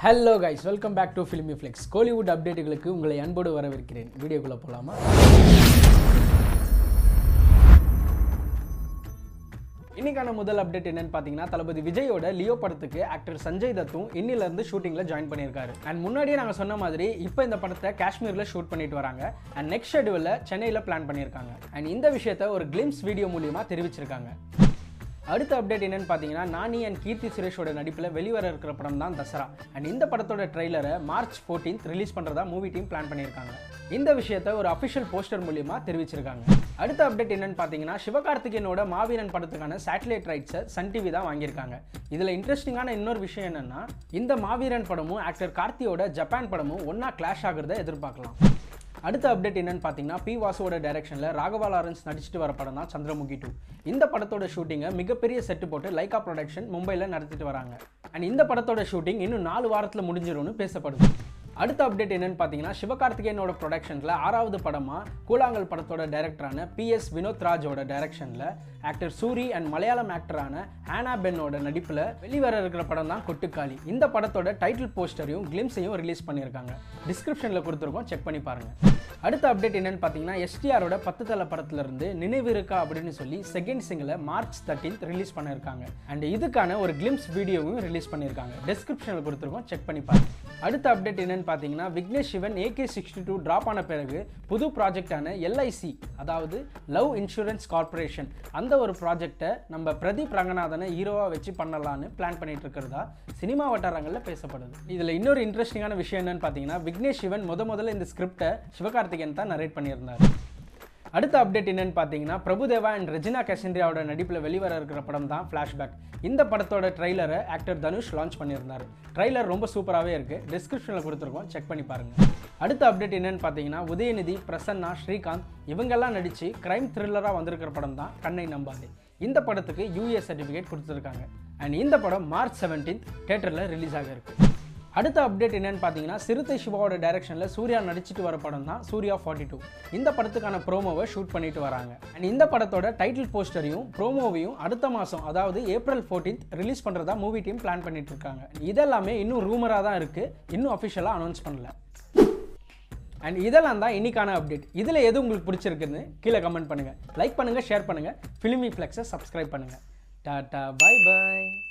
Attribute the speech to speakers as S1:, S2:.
S1: hello guys welcome back to filmy flex Kollywood அப்டேட்டுகளுக்கு உங்களை அன்போடு வரவேற்கிறேன் வீடியோக்குள்ளே போகலாமா இன்னைக்கான முதல் அப்டேட் என்னன்னு பார்த்தீங்கன்னா தளபதி விஜயோட லியோ படத்துக்கு ஆக்டர் சஞ்சய் தத்தும் இன்னிலிருந்து ஷூட்டிங்கில் ஜாயின் பண்ணியிருக்காரு அண்ட் முன்னாடியே நாங்கள் சொன்ன மாதிரி இப்போ இந்த படத்தை காஷ்மீரில் ஷூட் பண்ணிட்டு வராங்க அண்ட் நெக்ஸ்ட் ஷெடியூலில் சென்னையில் பிளான் பண்ணியிருக்காங்க அண்ட் இந்த விஷயத்தை ஒரு கிளிம்ஸ் வீடியோ மூலியமாக தெரிவிச்சிருக்காங்க அடுத்த அப்டேட் என்னன்னு பார்த்தீங்கன்னா நானி அண்ட் கீர்த்தி சுரேஷோட நடிப்பில் வெளிவர இருக்கிற படம் தான் தசரா அண்ட் இந்த படத்தோட ட்ரெய்லரை மார்ச் 14th ரிலீஸ் பண்ணுறதா மூவி டீம் பிளான் பண்ணியிருக்காங்க இந்த விஷயத்தை ஒரு அஃபிஷியல் போஸ்டர் மூலியமா தெரிவிச்சிருக்காங்க அடுத்த அப்டேட் என்னன்னு பார்த்தீங்கன்னா சிவகார்த்திகேயனோட மாவீரன் படத்துக்கான சேட்டலைட் ரைட்ஸை சன் டிவி தான் வாங்கியிருக்காங்க இதில் இன்ட்ரெஸ்டிங்கான இன்னொரு விஷயம் என்னன்னா இந்த மாவீரன் படமும் ஆக்டர் கார்த்தியோட ஜப்பான் படமும் ஒன்றா கிளாஷ் ஆகுறத எதிர்பார்க்கலாம் அடுத்த அப்டேட் என்னன்னு பார்த்தீங்கன்னா பி வாசுவோட டைரக்ஷனில் ராகவா லாரன்ஸ் நடிச்சிட்டு வர படம் தான் சந்திரமுகி டூ இந்த படத்தோட ஷூட்டிங்கை மிகப்பெரிய செட்டு போட்டு லைகா ப்ரொடக்ஷன் மும்பையில் நடத்திட்டு வராங்க அண்ட் இந்த படத்தோட ஷூட்டிங் இன்னும் நாலு வாரத்தில் முடிஞ்சிரும்னு பேசப்படுது அடுத்த அப்டேட் என்னன்னு பார்த்தீங்கன்னா சிவகார்த்திகேயனோட ப்ரொடக்ஷனில் ஆறாவது படமாக கூழாங்கல் படத்தோட டைரக்டரான பி எஸ் வினோத் ராஜோட டைரக்ஷனில் ஆக்டர் சூரி அண்ட் மலையாளம் ஆக்டரான ஹேனா பென்னோட நடிப்பில் வெளிவர இருக்கிற படம் தான் கொட்டுக்காளி இந்த படத்தோட டைட்டில் போஸ்டரையும் கிளிம்ஸையும் ரிலீஸ் பண்ணியிருக்காங்க டிஸ்கிரிப்ஷனில் கொடுத்துருக்கோம் செக் பண்ணி பாருங்கள் அடுத்த அப்டேட் என்னன்னு பார்த்தீங்கன்னா எஸ்டிஆரோட பத்து தலை படத்துலேருந்து நினைவு இருக்கா அப்படின்னு சொல்லி செகண்ட் சிங்கிளை மார்ச் தேர்ட்டீன்த் ரிலீஸ் பண்ணியிருக்காங்க அண்ட் இதுக்கான ஒரு கிளிம்ஸ் வீடியோவும் ரிலீஸ் பண்ணியிருக்காங்க டிஸ்கிரிப்ஷனில் கொடுத்துருக்கோம் செக் பண்ணி பாருங்க அடுத்த அப்டேட் என்னன்னு பார்த்தீங்கன்னா Vignesh Shivan AK sixty two drop ஆன பிறகு புது ப்ராஜெக்டான எல்ஐசி அதாவது லவ் இன்சூரன்ஸ் கார்ப்பரேஷன் அந்த ஒரு ப்ராஜெக்டை நம்ம பிரதீப் ரங்கநாதனை ஹீரோவாக வச்சு பண்ணலான்னு பிளான் பண்ணிட்டு இருக்கிறதா சினிமா வட்டாரங்களில் பேசப்படுது இதில் இன்னொரு இன்ட்ரெஸ்டிங்கான விஷயம் என்னன்னு பார்த்தீங்கன்னா விக்னேஷ் சிவன் முத முதல்ல இந்த ஸ்கிரிப்டை சிவகார்த்திகேயன் தான் நரேட் பண்ணியிருந்தார் அடுத்த அப்டேட் என்னன்னு பார்த்தீங்கன்னா பிரபுதேவா அண்ட் ரெஜினா கெசன்ட்ரியாவோட நடிப்பில் வெளிவர இருக்கிற படம் தான் ஃப்ளாஷ்பேக் இந்த படத்தோட ட்ரைலரை ஆக்டர் தனுஷ் லான்ச் பண்ணியிருந்தார் ட்ரைலர் ரொம்ப சூப்பராகவே இருக்குது டிஸ்கிரிப்ஷனில் கொடுத்துருக்கோம் செக் பண்ணி பாருங்கள் அடுத்த அப்டேட் என்னன்னு பார்த்தீங்கன்னா உதயநிதி பிரசன்னா ஸ்ரீகாந்த் இவங்கெல்லாம் நடித்து கிரைம் த்ரில்லராக வந்திருக்கிற படம் தான் கண்ணை நம்பாதே இந்த படத்துக்கு யூஏ சர்டிஃபிகேட் கொடுத்துருக்காங்க அண்ட் இந்த படம் மார்ச் செவன்டீன்த் தேட்டரில் ரிலீஸ் ஆக இருக்கு அடுத்த அப்டேட் என்னன்னு பார்த்தீங்கன்னா சிறுத்தை சிவாவோட டைரக்ஷனில் சூர்யா நடிச்சிட்டு வர படம் தான் சூர்யா ஃபார்ட்டி டூ இந்த படத்துக்கான ப்ரோமோவை ஷூட் பண்ணிட்டு வராங்க அண்ட் இந்த படத்தோட டைட்டில் போஸ்டரையும் ப்ரோமோவையும் அடுத்த மாதம் அதாவது ஏப்ரல் ஃபோர்டீன்த் ரிலீஸ் பண்ணுறதா மூவி டீம் பிளான் பண்ணிட்டு இருக்காங்க இதெல்லாமே இன்னும் ரூமராக தான் இருக்குது இன்னும் அஃபிஷியலாக அனௌன்ஸ் பண்ணல அண்ட் இதெல்லாம் தான் இன்னைக்கான அப்டேட் இதில் எது உங்களுக்கு பிடிச்சிருக்குன்னு கீழே கமெண்ட் பண்ணுங்கள் லைக் பண்ணுங்கள் ஷேர் பண்ணுங்கள் ஃபிலிமி ஃப்ளெக்ஸை சப்ஸ்கிரைப் பண்ணுங்கள் டாட்டா பை பை